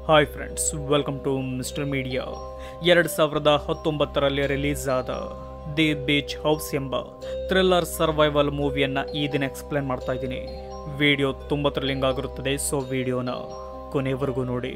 hi friends welcome to mister media ಎರಡು ಸಾವಿರದ ಹತ್ತೊಂಬತ್ತರಲ್ಲಿ ರಿಲೀಸ್ ಆದ ದಿ ಬೀಚ್ ಹೌಸ್ ಎಂಬ ಥ್ರಿಲ್ಲರ್ ಸರ್ವೈವಲ್ ಮೂವಿಯನ್ನು ಈ ದಿನ ಎಕ್ಸ್ಪ್ಲೇನ್ ಮಾಡ್ತಾ ಇದ್ದೀನಿ ವಿಡಿಯೋ ತುಂಬ ಥ್ರಿಲ್ಲಿಂಗ್ ಆಗಿರುತ್ತದೆ ಸೊ ವಿಡಿಯೋನ ಕೊನೆವರೆಗೂ ನೋಡಿ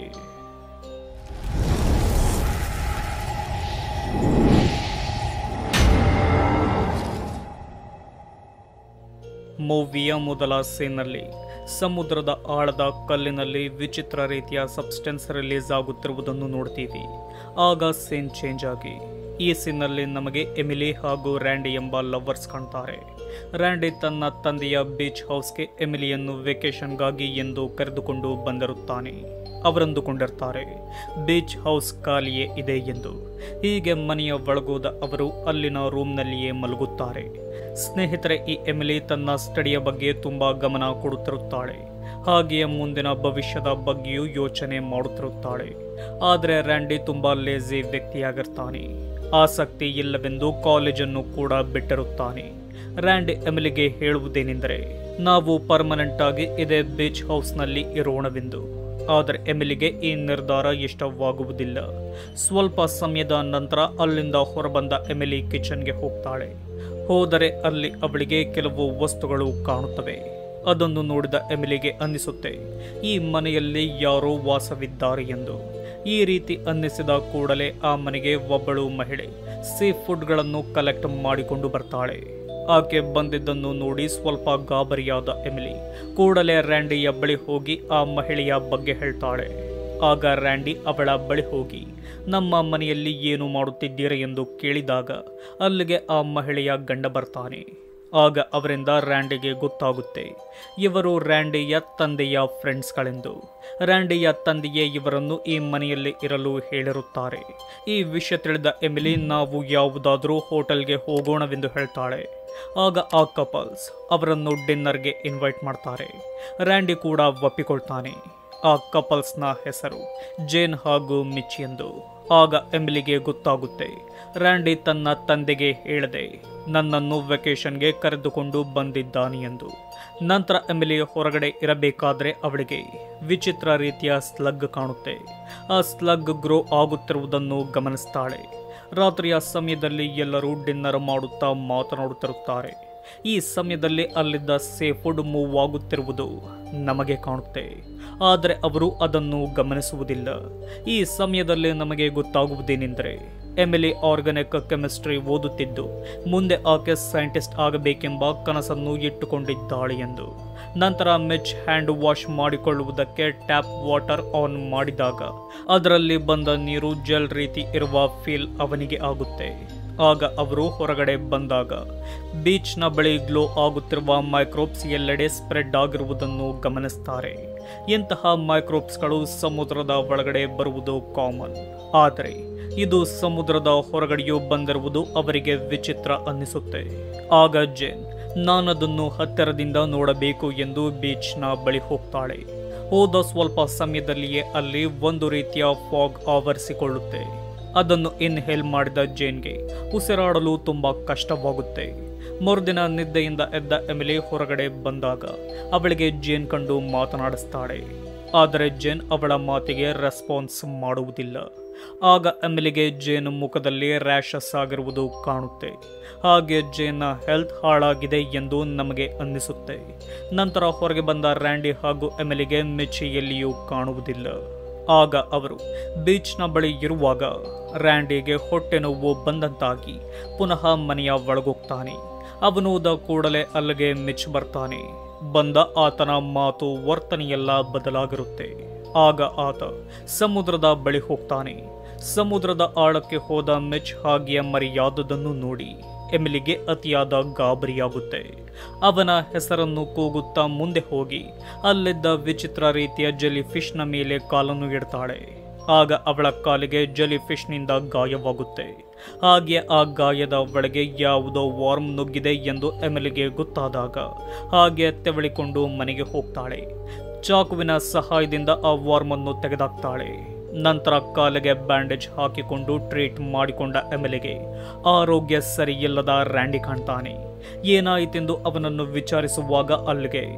ಮೂವಿಯ ಮೊದಲ ಸೀನ್ನಲ್ಲಿ ಸಮುದ್ರದ ಆಳದ ಕಲ್ಲಿನಲ್ಲಿ ವಿಚಿತ್ರ ರೀತಿಯ ಸಬ್ಸ್ಟೆನ್ಸ್ ರಿಲೀಸ್ ಆಗುತ್ತಿರುವುದನ್ನು ನೋಡ್ತೀವಿ ಆಗ ಸೀನ್ ಚೇಂಜ್ ಆಗಿ ಈ ಸೀನ್ನಲ್ಲಿ ನಮಗೆ ಎಮಿಲಿ ಹಾಗೂ ರ್ಯಾಂಡಿ ಎಂಬ ಲವರ್ಸ್ ಕಾಣ್ತಾರೆ ರ್ಯಾಂಡಿ ತನ್ನ ತಂದೆಯ ಬೀಚ್ ಹೌಸ್ಗೆ ಎಮಿಲಿಯನ್ನು ವೆಕೇಶನ್ಗಾಗಿ ಎಂದು ಕರೆದುಕೊಂಡು ಬಂದಿರುತ್ತಾನೆ ಅವರಂದುಕೊಂಡಿರ್ತಾರೆ ಬೀಚ್ ಹೌಸ್ ಖಾಲಿಯೇ ಇದೆ ಎಂದು ಹೀಗೆ ಮನೆಯ ಒಳಗೋದ ಅವರು ಅಲ್ಲಿನ ರೂಮ್ನಲ್ಲಿಯೇ ಮಲಗುತ್ತಾರೆ ಸ್ನೇಹಿತರೆ ಈ ಎಮಿಲಿ ತನ್ನ ಸ್ಟಡಿಯ ಬಗ್ಗೆ ತುಂಬಾ ಗಮನ ಕೊಡುತ್ತಿರುತ್ತಾಳೆ ಹಾಗೆಯೇ ಮುಂದಿನ ಭವಿಷ್ಯದ ಬಗ್ಗೆಯೂ ಯೋಚನೆ ಮಾಡುತ್ತಿರುತ್ತಾಳೆ ಆದರೆ ರ್ಯಾಂಡಿ ತುಂಬಾ ಲೇಜಿ ವ್ಯಕ್ತಿಯಾಗಿರ್ತಾನೆ ಆಸಕ್ತಿ ಇಲ್ಲವೆಂದು ಕಾಲೇಜನ್ನು ಕೂಡ ಬಿಟ್ಟಿರುತ್ತಾನೆ ರ್ಯಾಂಡಿ ಎಮಿಲಿಗೆ ಹೇಳುವುದೇನೆಂದರೆ ನಾವು ಪರ್ಮನೆಂಟ್ ಆಗಿ ಇದೇ ಬೀಚ್ ಹೌಸ್ನಲ್ಲಿ ಇರೋಣವೆಂದು ಆದರೆ ಎಮಿಲಿಗೆ ಈ ನಿರ್ಧಾರ ಇಷ್ಟವಾಗುವುದಿಲ್ಲ ಸ್ವಲ್ಪ ಸಮಯದ ನಂತರ ಅಲ್ಲಿಂದ ಹೊರಬಂದ ಎಮಿಲಿ ಕಿಚನ್ಗೆ ಹೋಗ್ತಾಳೆ ಹೋದರೆ ಅಲ್ಲಿ ಅವಳಿಗೆ ಕೆಲವು ವಸ್ತುಗಳು ಕಾಣುತ್ತವೆ ಅದನ್ನು ನೋಡಿದ ಎಮಿಲಿಗೆ ಅನ್ನಿಸುತ್ತೆ ಈ ಮನೆಯಲ್ಲಿ ಯಾರೋ ವಾಸವಿದ್ದಾರೆ ಎಂದು ಈ ರೀತಿ ಅನ್ನಿಸಿದ ಕೂಡಲೇ ಆ ಮನೆಗೆ ಒಬ್ಬಳು ಮಹಿಳೆ ಸೀ ಫುಡ್ಗಳನ್ನು ಕಲೆಕ್ಟ್ ಮಾಡಿಕೊಂಡು ಬರ್ತಾಳೆ ಆಕೆ ಬಂದಿದ್ದನ್ನು ನೋಡಿ ಸ್ವಲ್ಪ ಗಾಬರಿಯಾದ ಎಮಿಲಿ ಕೂಡಲೇ ರ್ಯಾಂಡಿಯ ಬಳಿ ಹೋಗಿ ಆ ಮಹಿಳೆಯ ಬಗ್ಗೆ ಹೇಳ್ತಾಳೆ ಆಗ ರ್ಯಾಂಡಿ ಅವಳ ಬಳಿ ಹೋಗಿ ನಮ್ಮ ಮನೆಯಲ್ಲಿ ಏನು ಮಾಡುತ್ತಿದ್ದೀರಾ ಎಂದು ಕೇಳಿದಾಗ ಅಲ್ಲಿಗೆ ಆ ಮಹಿಳೆಯ ಗಂಡ ಬರ್ತಾನೆ ಆಗ ಅವರಿಂದ ರ್ಯಾಂಡಿಗೆ ಗೊತ್ತಾಗುತ್ತೆ ಇವರು ರ್ಯಾಂಡಿಯ ತಂದೆಯ ಫ್ರೆಂಡ್ಸ್ಗಳೆಂದು ರ್ಯಾಂಡಿಯ ತಂದೆಯೇ ಇವರನ್ನು ಈ ಮನೆಯಲ್ಲಿ ಇರಲು ಹೇಳಿರುತ್ತಾರೆ ಈ ವಿಷಯ ತಿಳಿದ ಎಮಿಲಿ ನಾವು ಯಾವುದಾದರೂ ಹೋಟೆಲ್ಗೆ ಹೋಗೋಣವೆಂದು ಹೇಳ್ತಾಳೆ ಆಗ ಆ ಕಪಲ್ಸ್ ಅವರನ್ನು ಡಿನ್ನರ್ಗೆ ಇನ್ವೈಟ್ ಮಾಡ್ತಾರೆ ರ್ಯಾಂಡಿ ಕೂಡ ಒಪ್ಪಿಕೊಳ್ತಾನೆ ಆ ಕಪಲ್ಸ್ನ ಹೆಸರು ಜೇನ್ ಹಾಗೂ ಮಿಚ್ ಎಂದು ಆಗ ಎಮಿಲಿಗೆ ಗೊತ್ತಾಗುತ್ತೆ ರ್ಯಾಂಡಿ ತನ್ನ ತಂದೆಗೆ ಹೇಳದೆ ನನ್ನನ್ನು ವೆಕೇಶನ್ಗೆ ಕರೆದುಕೊಂಡು ಬಂದಿದ್ದಾನೆ ಎಂದು ನಂತರ ಎಮಿಲಿ ಹೊರಗಡೆ ಇರಬೇಕಾದ್ರೆ ಅವಳಿಗೆ ವಿಚಿತ್ರ ರೀತಿಯ ಸ್ಲಗ್ ಕಾಣುತ್ತೆ ಆ ಸ್ಲಗ್ ಗ್ರೋ ಆಗುತ್ತಿರುವುದನ್ನು ಗಮನಿಸ್ತಾಳೆ ರಾತ್ರಿಯ ಸಮಯದಲ್ಲಿ ಎಲ್ಲರೂ ಡಿನ್ನರ್ ಮಾಡುತ್ತಾ ಮಾತನಾಡುತ್ತಿರುತ್ತಾರೆ ಈ ಸಮಯದಲ್ಲಿ ಅಲ್ಲಿದ್ದ ಸೇ ಫುಡ್ ಮೂವ್ ಆಗುತ್ತಿರುವುದು ನಮಗೆ ಕಾಣುತ್ತೆ ಆದರೆ ಅವರು ಅದನ್ನು ಗಮನಿಸುವುದಿಲ್ಲ ಈ ಸಮಯದಲ್ಲಿ ನಮಗೆ ಗೊತ್ತಾಗುವುದೇನೆಂದರೆ ಎಮಿಲಿ ಆರ್ಗಾನಿಕ್ ಕೆಮಿಸ್ಟ್ರಿ ಓದುತ್ತಿದ್ದು ಮುಂದೆ ಆಕೆ ಸೈಂಟಿಸ್ಟ್ ಆಗಬೇಕೆಂಬ ಕನಸನ್ನು ಇಟ್ಟುಕೊಂಡಿದ್ದಾಳೆ ಎಂದು ನಂತರ ಮಿಚ್ ಹ್ಯಾಂಡ್ ವಾಶ್ ಮಾಡಿಕೊಳ್ಳುವುದಕ್ಕೆ ಟ್ಯಾಪ್ ವಾಟರ್ ಆನ್ ಮಾಡಿದಾಗ ಅದರಲ್ಲಿ ಬಂದ ನೀರು ಜೆಲ್ ರೀತಿ ಇರುವ ಫೀಲ್ ಅವನಿಗೆ ಆಗುತ್ತೆ ಆಗ ಅವರು ಹೊರಗಡೆ ಬಂದಾಗ ಬೀಚ್ನ ಬಳಿ ಗ್ಲೋ ಆಗುತ್ತಿರುವ ಮೈಕ್ರೋಬ್ಸ್ ಎಲ್ಲೆಡೆ ಸ್ಪ್ರೆಡ್ ಆಗಿರುವುದನ್ನು ಗಮನಿಸ್ತಾರೆ ಇಂತಹ ಮೈಕ್ರೋಬ್ಸ್ಗಳು ಸಮುದ್ರದ ಒಳಗಡೆ ಬರುವುದು ಕಾಮನ್ ಆದರೆ ಇದು ಸಮುದ್ರದ ಹೊರಗಡೆಯೂ ಬಂದಿರುವುದು ಅವರಿಗೆ ವಿಚಿತ್ರ ಅನ್ನಿಸುತ್ತೆ ಆಗ ಜೇನ್ ನಾನದನ್ನು ಹತ್ತಿರದಿಂದ ನೋಡಬೇಕು ಎಂದು ಬೀಚ್ನ ಬಳಿ ಹೋಗ್ತಾಳೆ ಹೋದ ಸ್ವಲ್ಪ ಸಮಯದಲ್ಲಿಯೇ ಅಲ್ಲಿ ಒಂದು ರೀತಿಯ ಫಾಗ್ ಆವರಿಸಿಕೊಳ್ಳುತ್ತೆ ಅದನ್ನು ಇನ್ಹೇಲ್ ಮಾಡಿದ ಜೇನ್ಗೆ ಉಸಿರಾಡಲು ತುಂಬ ಕಷ್ಟವಾಗುತ್ತೆ ಮರುದಿನ ನಿದ್ದೆಯಿಂದ ಎದ್ದ ಎಮಿಲಿ ಹೊರಗಡೆ ಬಂದಾಗ ಅವಳಿಗೆ ಜೇನ್ ಕಂಡು ಮಾತನಾಡಿಸ್ತಾಳೆ ಆದರೆ ಜೇನ್ ಅವಳ ಮಾತಿಗೆ ರೆಸ್ಪಾನ್ಸ್ ಮಾಡುವುದಿಲ್ಲ ಆಗ ಎಮಿಲಿಗೆ ಜೇನ್ ಮುಖದಲ್ಲಿ ರ್ಯಾಷಸ್ ಆಗಿರುವುದು ಕಾಣುತ್ತೆ ಹಾಗೆ ಜೇನ್ನ ಹೆಲ್ತ್ ಹಾಳಾಗಿದೆ ಎಂದು ನಮಗೆ ಅನ್ನಿಸುತ್ತೆ ನಂತರ ಹೊರಗೆ ಬಂದ ರ್ಯಾಂಡಿ ಹಾಗೂ ಎಮಿಲಿಗೆ ಮಿಚ್ಚಿ ಎಲ್ಲಿಯೂ ಕಾಣುವುದಿಲ್ಲ ಆಗ ಅವರು ಬೀಚ್ನ ಬಳಿ ಇರುವಾಗ ರ್ಯಾಂಡಿಗೆ ಹೊಟ್ಟೆ ನೋವು ಬಂದಂತಾಗಿ ಪುನಃ ಮನೆಯ ಒಳಗೋಗ್ತಾನೆ ಅವನೋದ ಕೂಡಲೇ ಅಲ್ಲಿಗೆ ಮಿಚ್ ಬರ್ತಾನೆ ಬಂದ ಆತನ ಮಾತು ವರ್ತನೆಯೆಲ್ಲ ಬದಲಾಗಿರುತ್ತೆ ಆಗ ಆತ ಸಮುದ್ರದ ಬಳಿ ಹೋಗ್ತಾನೆ ಸಮುದ್ರದ ಆಳಕ್ಕೆ ಹೋದ ಮಿಚ್ ಹಾಗೆಯ ಮರೆಯಾದದನ್ನು ನೋಡಿ ಎಮಿಲಿಗೆ ಅತಿಯಾದ ಗಾಬರಿಯಾಗುತ್ತೆ ಅವನ ಹೆಸರನ್ನು ಕೂಗುತ್ತಾ ಮುಂದೆ ಹೋಗಿ ಅಲ್ಲಿದ್ದ ವಿಚಿತ್ರ ರೀತಿಯ ಜೆಲಿ ಫಿಶ್ನ ಮೇಲೆ ಕಾಲನ್ನು ಇಡ್ತಾಳೆ ಆಗ ಅವಳ ಕಾಲಿಗೆ ಜೆಲಿ ಫಿಶ್ನಿಂದ ಗಾಯವಾಗುತ್ತೆ ಹಾಗೆ ಆ ಗಾಯದ ಒಳಗೆ ಯಾವುದೋ ವಾರ್ಮ್ ನುಗ್ಗಿದೆ ಎಂದು ಎಮಿಲಿಗೆ ಗೊತ್ತಾದಾಗ ಹಾಗೆ ತೆವಳಿಕೊಂಡು ಮನೆಗೆ ಹೋಗ್ತಾಳೆ ಚಾಕುವಿನ ಸಹಾಯದಿಂದ ಆ ವಾರ್ಮನ್ನು ತೆಗೆದಾಕ್ತಾಳೆ ನಂತರ ಕಾಲಿಗೆ ಬ್ಯಾಂಡೇಜ್ ಹಾಕಿಕೊಂಡು ಟ್ರೀಟ್ ಮಾಡಿಕೊಂಡ ಎಮ್ಎಲ್ಎಗೆ ಆರೋಗ್ಯ ಸರಿಯಿಲ್ಲದ ರ್ಯಾಂಡಿ ಕಾಣ್ತಾನೆ ಏನಾಯಿತೆಂದು ಅವನನ್ನು ವಿಚಾರಿಸುವಾಗ ಅಲ್ಲಿಗೆ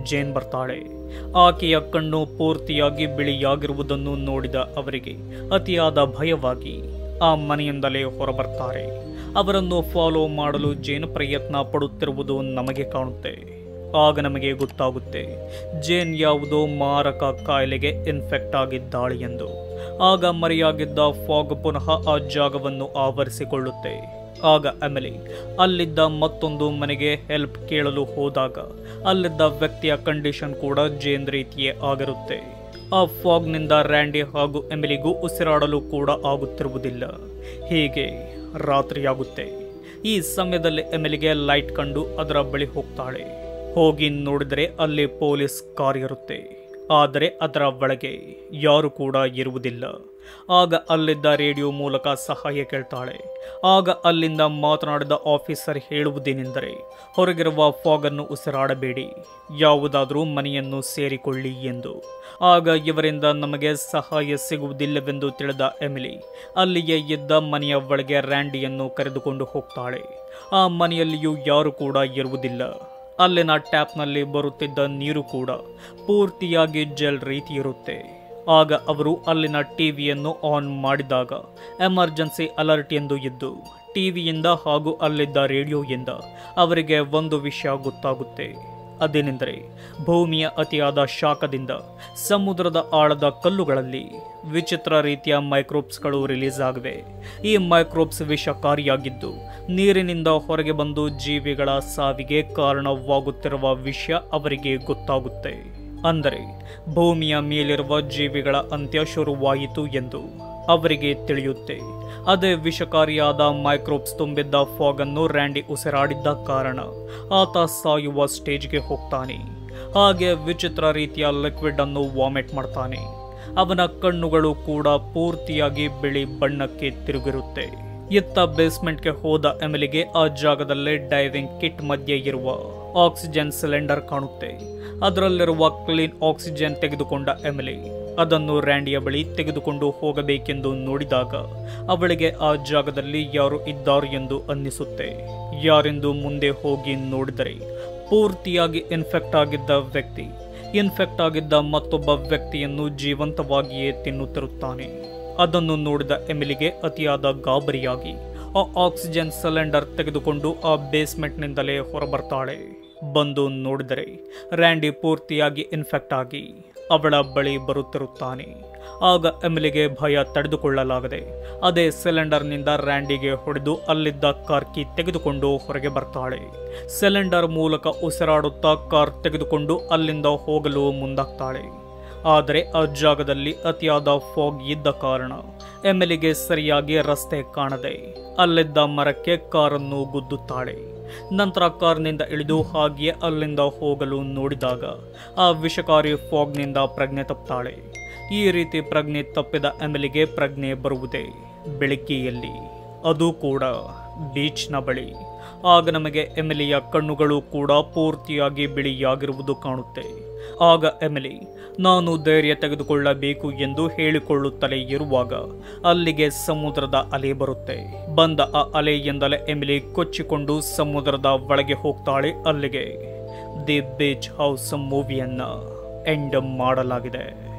ಜೇನ್ ಬರ್ತಾಳೆ ಆಕೆಯ ಕಣ್ಣು ಪೂರ್ತಿಯಾಗಿ ಬಿಳಿಯಾಗಿರುವುದನ್ನು ನೋಡಿದ ಅವರಿಗೆ ಅತಿಯಾದ ಭಯವಾಗಿ ಆ ಮನೆಯಿಂದಲೇ ಹೊರಬರ್ತಾರೆ ಅವರನ್ನು ಫಾಲೋ ಮಾಡಲು ಜೇನ್ ಪ್ರಯತ್ನ ಪಡುತ್ತಿರುವುದು ನಮಗೆ ಕಾಣುತ್ತೆ ಆಗ ನಮಗೆ ಗೊತ್ತಾಗುತ್ತೆ ಜೇನ್ ಯಾವುದೋ ಮಾರಕ ಕಾಯಿಲೆಗೆ ಇನ್ಫೆಕ್ಟ್ ಆಗಿದ್ದಾಳೆ ಎಂದು ಆಗ ಮರೆಯಾಗಿದ್ದ ಫಾಗ್ ಪುನಃ ಆ ಜಾಗವನ್ನು ಆವರಿಸಿಕೊಳ್ಳುತ್ತೆ ಆಗ ಅಮೆಲಿ ಅಲ್ಲಿದ್ದ ಮತ್ತೊಂದು ಮನೆಗೆ ಹೆಲ್ಪ್ ಕೇಳಲು ಹೋದಾಗ ಅಲ್ಲಿದ್ದ ವ್ಯಕ್ತಿಯ ಕಂಡೀಷನ್ ಕೂಡ ಜೇನ್ ರೀತಿಯೇ ಆಗಿರುತ್ತೆ ಆ ಫಾಗ್ನಿಂದ ರ್ಯಾಂಡಿ ಹಾಗೂ ಎಮಿಲಿಗೂ ಉಸಿರಾಡಲು ಕೂಡ ಆಗುತ್ತಿರುವುದಿಲ್ಲ ಹೀಗೆ ರಾತ್ರಿಯಾಗುತ್ತೆ ಈ ಸಮಯದಲ್ಲಿ ಎಮಿಲಿಗೆ ಲೈಟ್ ಕಂಡು ಅದರ ಬಳಿ ಹೋಗ್ತಾಳೆ ಹೋಗಿ ನೋಡಿದರೆ ಅಲ್ಲಿ ಪೊಲೀಸ್ ಕಾರ್ ಇರುತ್ತೆ ಆದರೆ ಅದರ ಒಳಗೆ ಯಾರು ಕೂಡ ಇರುವುದಿಲ್ಲ ಆಗ ಅಲ್ಲಿದ್ದ ರೇಡಿಯೋ ಮೂಲಕ ಸಹಾಯ ಕೇಳ್ತಾಳೆ ಆಗ ಅಲ್ಲಿಂದ ಮಾತನಾಡಿದ ಆಫೀಸರ್ ಹೇಳುವುದೇನೆಂದರೆ ಹೊರಗಿರುವ ಫಾಗನ್ನು ಉಸಿರಾಡಬೇಡಿ ಯಾವುದಾದರೂ ಮನೆಯನ್ನು ಸೇರಿಕೊಳ್ಳಿ ಎಂದು ಆಗ ಇವರಿಂದ ನಮಗೆ ಸಹಾಯ ಸಿಗುವುದಿಲ್ಲವೆಂದು ತಿಳಿದ ಎಮಿಲಿ ಅಲ್ಲಿಯೇ ಇದ್ದ ಮನೆಯ ಒಳಗೆ ರ್ಯಾಂಡಿಯನ್ನು ಕರೆದುಕೊಂಡು ಹೋಗ್ತಾಳೆ ಆ ಮನೆಯಲ್ಲಿಯೂ ಯಾರು ಕೂಡ ಇರುವುದಿಲ್ಲ ಅಲ್ಲಿನ ಟ್ಯಾಪ್ನಲ್ಲಿ ಬರುತ್ತಿದ್ದ ನೀರು ಕೂಡ ಪೂರ್ತಿಯಾಗಿ ಜೆಲ್ ರೀತಿ ಇರುತ್ತೆ ಆಗ ಅವರು ಅಲ್ಲಿನ ಟಿವಿಯನ್ನು ಆನ್ ಮಾಡಿದಾಗ ಎಮರ್ಜೆನ್ಸಿ ಅಲರ್ಟ್ ಎಂದು ಇದ್ದು ಟಿವಿಯಿಂದ ಹಾಗೂ ಅಲ್ಲಿದ್ದ ರೇಡಿಯೋಯಿಂದ ಅವರಿಗೆ ಒಂದು ವಿಷಯ ಗೊತ್ತಾಗುತ್ತೆ ಅದೇನೆಂದರೆ ಭೂಮಿಯ ಅತಿಯಾದ ಶಾಖದಿಂದ ಸಮುದ್ರದ ಆಳದ ಕಲ್ಲುಗಳಲ್ಲಿ ವಿಚಿತ್ರ ರೀತಿಯ ಮೈಕ್ರೋಬ್ಸ್ಗಳು ರಿಲೀಸ್ ಆಗಿವೆ ಈ ಮೈಕ್ರೋಬ್ಸ್ ವಿಷಕಾರಿಯಾಗಿದ್ದು ನೀರಿನಿಂದ ಹೊರಗೆ ಬಂದು ಜೀವಿಗಳ ಸಾವಿಗೆ ಕಾರಣವಾಗುತ್ತಿರುವ ವಿಷಯ ಅವರಿಗೆ ಗೊತ್ತಾಗುತ್ತೆ ಅಂದರೆ ಭೂಮಿಯ ಮೇಲಿರುವ ಜೀವಿಗಳ ಅಂತ್ಯ ಶುರುವಾಯಿತು ಎಂದು ಅವರಿಗೆ ತಿಳಿಯುತ್ತೆ ಅದೇ ವಿಷಕಾರಿಯಾದ ಮೈಕ್ರೋಬ್ಸ್ ತುಂಬಿದ್ದ ಫಾಗ್ ಅನ್ನು ರ್ಯಾಂಡಿ ಉಸಿರಾಡಿದ್ದ ಕಾರಣ ಆತ ಸಾಯುವ ಸ್ಟೇಜ್ಗೆ ಹೋಗ್ತಾನೆ ಹಾಗೆ ವಿಚಿತ್ರ ರೀತಿಯ ಲಿಕ್ವಿಡ್ ಅನ್ನು ವಾಮಿಟ್ ಮಾಡ್ತಾನೆ ಅವನ ಕಣ್ಣುಗಳು ಕೂಡ ಪೂರ್ತಿಯಾಗಿ ಬಿಳಿ ಬಣ್ಣಕ್ಕೆ ತಿರುಗಿರುತ್ತೆ ಇತ್ತ ಬೇಸ್ಮೆಂಟ್ಗೆ ಹೋದ ಎಮಿಲಿಗೆ ಆ ಜಾಗದಲ್ಲೇ ಡೈವಿಂಗ್ ಕಿಟ್ ಮಧ್ಯೆ ಇರುವ ಆಕ್ಸಿಜನ್ ಸಿಲಿಂಡರ್ ಕಾಣುತ್ತೆ ಅದರಲ್ಲಿರುವ ಕ್ಲೀನ್ ಆಕ್ಸಿಜನ್ ತೆಗೆದುಕೊಂಡ ಎಮಿಲಿ ಅದನ್ನು ರ್ಯಾಂಡಿಯ ಬಳಿ ತೆಗೆದುಕೊಂಡು ಹೋಗಬೇಕೆಂದು ನೋಡಿದಾಗ ಅವಳಿಗೆ ಆ ಜಾಗದಲ್ಲಿ ಯಾರು ಇದ್ದಾರೆ ಎಂದು ಅನ್ನಿಸುತ್ತೆ ಯಾರೆಂದು ಮುಂದೆ ಹೋಗಿ ನೋಡಿದರೆ ಪೂರ್ತಿಯಾಗಿ ಇನ್ಫೆಕ್ಟ್ ಆಗಿದ್ದ ವ್ಯಕ್ತಿ ಇನ್ಫೆಕ್ಟ್ ಆಗಿದ್ದ ಮತ್ತೊಬ್ಬ ವ್ಯಕ್ತಿಯನ್ನು ಜೀವಂತವಾಗಿಯೇ ತಿನ್ನುತ್ತಿರುತ್ತಾನೆ ಅದನ್ನು ನೋಡಿದ ಎಮಿಲಿಗೆ ಅತಿಯಾದ ಗಾಬರಿಯಾಗಿ ಆ ಆಕ್ಸಿಜನ್ ಸಿಲಿಂಡರ್ ತೆಗೆದುಕೊಂಡು ಆ ಬೇಸ್ಮೆಂಟ್ನಿಂದಲೇ ಹೊರಬರ್ತಾಳೆ ಬಂದು ನೋಡಿದರೆ ರ್ಯಾಂಡಿ ಪೂರ್ತಿಯಾಗಿ ಇನ್ಫೆಕ್ಟ್ ಆಗಿ ಅವಳ ಬಳಿ ಬರುತ್ತಿರುತ್ತಾನೆ ಆಗ ಎಮಿಲಿಗೆ ಭಯ ತಡೆದುಕೊಳ್ಳಲಾಗದೆ ಅದೇ ಸಿಲಿಂಡರ್ನಿಂದ ರ್ಯಾಂಡಿಗೆ ಹೊಡೆದು ಅಲ್ಲಿದ್ದ ಕಾರ್ ಕೀ ತೆಗೆದುಕೊಂಡು ಹೊರಗೆ ಬರ್ತಾಳೆ ಸಿಲಿಂಡರ್ ಮೂಲಕ ಉಸಿರಾಡುತ್ತಾ ಕಾರ್ ತೆಗೆದುಕೊಂಡು ಅಲ್ಲಿಂದ ಹೋಗಲು ಮುಂದಾಗ್ತಾಳೆ ಆದರೆ ಆ ಜಾಗದಲ್ಲಿ ಅತಿಯಾದ ಫಾಗ್ ಇದ್ದ ಕಾರಣ ಎಮ್ಮೆಲಿಗೆ ಸರಿಯಾಗಿ ರಸ್ತೆ ಕಾಣದೆ ಅಲ್ಲಿದ್ದ ಮರಕ್ಕೆ ಕಾರನ್ನು ಗುದ್ದುತ್ತಾಳೆ ನಂತರ ಕಾರ್ನಿಂದ ಇಳಿದು ಹಾಗೆಯೇ ಅಲ್ಲಿಂದ ಹೋಗಲು ನೋಡಿದಾಗ ಆ ವಿಷಕಾರಿ ಫಾಗ್ನಿಂದ ಪ್ರಜ್ಞೆ ತಪ್ತಾಳೆ ಈ ರೀತಿ ಪ್ರಜ್ಞೆ ತಪ್ಪಿದ ಎಮ್ಮೆಲಿಗೆ ಪ್ರಜ್ಞೆ ಬರುವುದೇ ಬೆಳಗ್ಗೆಯಲ್ಲಿ ಅದು ಕೂಡ ಬೀಚ್ನ ಬಳಿ ಆಗ ನಮಗೆ ಎಮಿಲಿಯ ಕಣ್ಣುಗಳು ಕೂಡ ಪೂರ್ತಿಯಾಗಿ ಬಿಳಿಯಾಗಿರುವುದು ಕಾಣುತ್ತೆ ಆಗ ಎಮಿಲಿ ನಾನು ಧೈರ್ಯ ತೆಗೆದುಕೊಳ್ಳಬೇಕು ಎಂದು ಹೇಳಿಕೊಳ್ಳುತ್ತಲೇ ಇರುವಾಗ ಅಲ್ಲಿಗೆ ಸಮುದ್ರದ ಅಲೆ ಬರುತ್ತೆ ಬಂದ ಆ ಅಲೆಯಿಂದಲೇ ಎಮಿಲಿ ಕೊಚ್ಚಿಕೊಂಡು ಸಮುದ್ರದ ಒಳಗೆ ಹೋಗ್ತಾಳೆ ಅಲ್ಲಿಗೆ ದಿ ಬೀಚ್ ಹೌಸ್ ಮೂವಿಯನ್ನ ಎಂಡ್ ಮಾಡಲಾಗಿದೆ